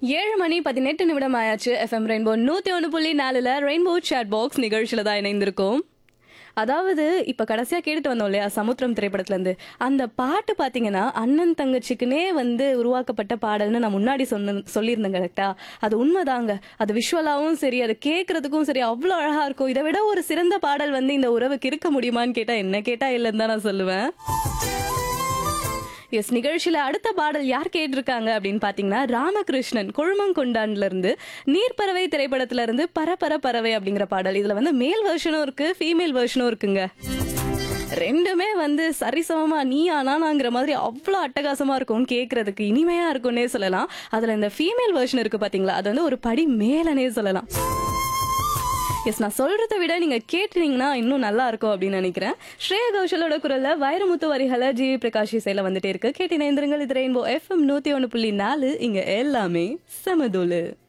ஏழு மணி பதினெட்டு நிமிடம் ஆயாச்சு எஃப்எம் ரெயின்போ நூத்தி ஒன்று புள்ளி நாலுல ரெயின்போ சேட் பாக்ஸ் நிகழ்ச்சியில தான் இணைந்திருக்கோம் அதாவது இப்ப கடைசியா கேட்டுட்டு வந்தோம் இல்லையா சமுத்திரம் திரைப்படத்துல இருந்து அந்த பாட்டு பாத்தீங்கன்னா அண்ணன் தங்கச்சிக்குனே வந்து உருவாக்கப்பட்ட பாடல்னு நான் முன்னாடி சொன்ன சொல்லியிருந்தேன் கரெக்டா அது உண்மைதாங்க அது விஷுவலாவும் சரி அது கேட்கறதுக்கும் சரி அவ்வளோ அழகா இருக்கும் இதை விட ஒரு சிறந்த பாடல் வந்து இந்த உறவுக்கு இருக்க முடியுமான்னு கேட்டா என்ன கேட்டா இல்லைன்னு தான் நான் சொல்லுவேன் எஸ் நிகழ்ச்சியில அடுத்த பாடல் யார் கேட்டிருக்காங்க அப்படின்னு பாத்தீங்கன்னா ராமகிருஷ்ணன் கொழுமங்கொண்டான்ல இருந்து நீர்ப்பறவை திரைப்படத்துல இருந்து பரபர பறவை அப்படிங்கிற பாடல் இதுல வந்து மேல் வெர்ஷனும் இருக்கு ஃபீமேல் வெர்ஷனும் இருக்குங்க ரெண்டுமே வந்து சரிசமமா நீ ஆனாங்கிற மாதிரி அவ்வளோ அட்டகாசமா இருக்கும் கேட்கறதுக்கு இனிமையா இருக்கும்னே சொல்லலாம் அதுல இந்த ஃபீமேல் வெர்ஷன் இருக்கு பாத்தீங்களா அது வந்து ஒரு படி மேலனே சொல்லலாம் எஸ் நான் சொல்றதை விட நீங்க கேட்டுனீங்கன்னா இன்னும் நல்லா இருக்கும் அப்படின்னு நினைக்கிறேன் ஸ்ரேயா கௌஷலோட குரல்ல வைரமுத்து வரிகளை ஜிவி பிரகாஷ் இசையில வந்துட்டே இருக்கு கேட்டு நேந்திரங்கள் இது ரெயின்போ எஃப்எம் நூத்தி ஒன்று புள்ளி நாலு இங்க எல்லாமே சமதூளு